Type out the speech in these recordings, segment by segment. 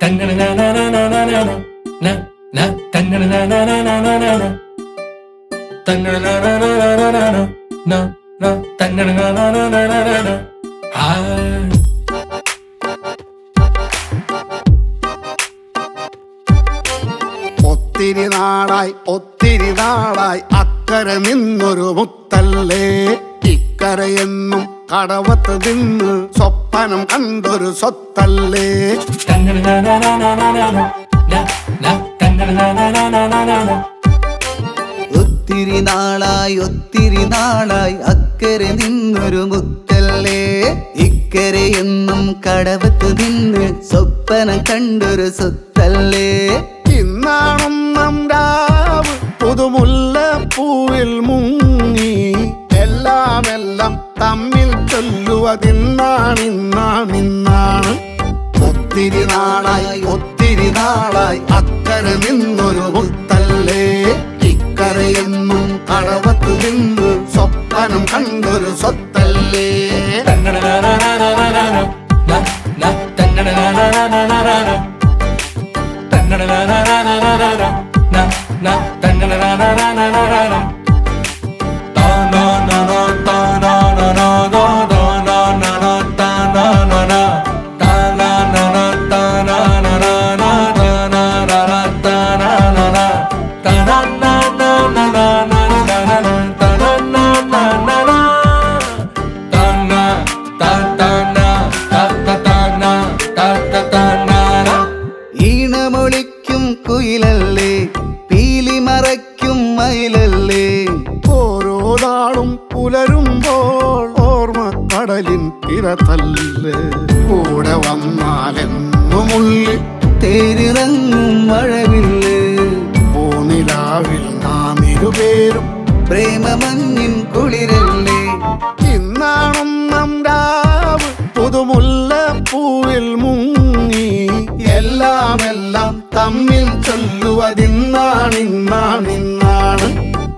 ഒത്തിരി നാളായി ഒത്തിരി നാളായി അക്കരെ നിന്നൊരു മുത്തല്ലേ ഇക്കരയെന്നും കടവത്ത് നിന്ന് സ്വപ്നം കണ്ടൊരു സ്വത്തല്ലേ ഒത്തിരി നാളായി ഒത്തിരി നാളായി അക്കരെ നിന്നൊരു മുത്തല്ലേ ഇക്കരെ എന്നും കടവത്ത് നിന്ന് സ്വപ്നം കണ്ടൊരു സ്വത്തല്ലേ ഇന്നാണൊന്നാം രാവ് പുതുമുല്ല പൂവിൽ മുങ്ങി എല്ലാം എല്ലാം തമ്മിൽ ചൊല്ലുവതിന്നാണിന്നാണിന്നാണ് ഒത്തിരി നാളായി ഒത്തിരി നാളായി അക്കരെ നിന്നൊരു മുത്തല്ലേ ഇക്കരയെന്നും കടവത്ത് നിന്ന് സ്വപ്നം കണ്ടൊരു സ്വത്തല്ലേ ഈണമൊളിക്കും കുയിലല്ലേ പീലി മറയ്ക്കും മയിലല്ലേ ഓരോ നാളും പുലരുമ്പോൾ ഓർമ്മക്കടലിൻ തിരതല്ല് കൂടെ വന്നാലെന്നുമുള്ളിൽ തേരിറങ്ങും മഴവില്ല് പൂനിലാവിൽ നാം ഇരുപേരും പ്രേമമഞ്ഞിൻ കുളിരല്ലേ ഇന്നാണൊന്നാം രാവ് പുതുമുല്ല പൂവിൽ മുങ്ങി എല്ലാം എല്ലാം തമ്മിൽ ചൊല്ലുവതിന്നാണിന്നാണിന്നാണ്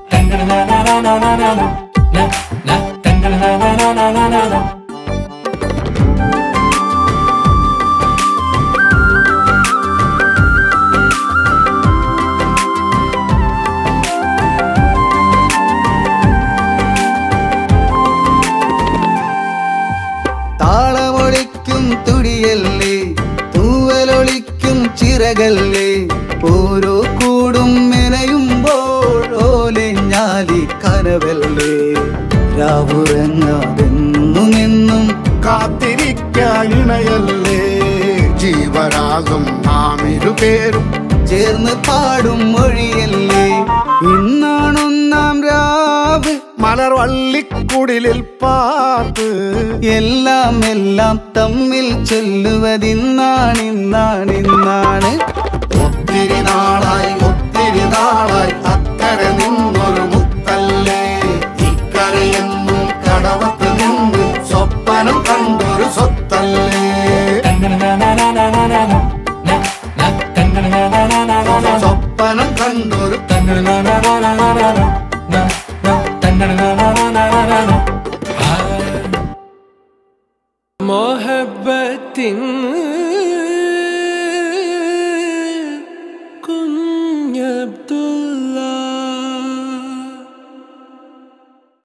താളമൊളിക്കും തുടിയല്ലേ തൂവലൊളിക്കും ചിറകല്ലേ ഓരോ കൂടും മെനയുമ്പോൾ ഓലെഞ്ഞാലി കനവല്ലേ രാവുറങ്ങാതെന്നുമെന്നും കാത്തിരിക്കായിണയല്ലേ ജീവരാഗം നാം ഇരുപേരും ചേർന്ന് പാടും മൊഴിയല്ലേ ഇന്നാണൊന്നാം രാവ് മലർവള്ളിക്കുടിലിൽ പാർത്ത് എല്ലാം എല്ലാം തമ്മിൽ ചൊല്ലുവതിന്നാണിന്നാണിന്നാണ് ഒത്തിരി നാളായി ഒത്തിരി നാളായി അക്കരെ നിന്നൊരു മുത്തല്ലേ ഇക്കരയെന്നും കടവത്ത് നിന്ന് സ്വപ്നം കണ്ടൊരു സ്വത്തല്ലേ സ്വപ്നം കണ്ടൊരു മൊഹബത്തിൻ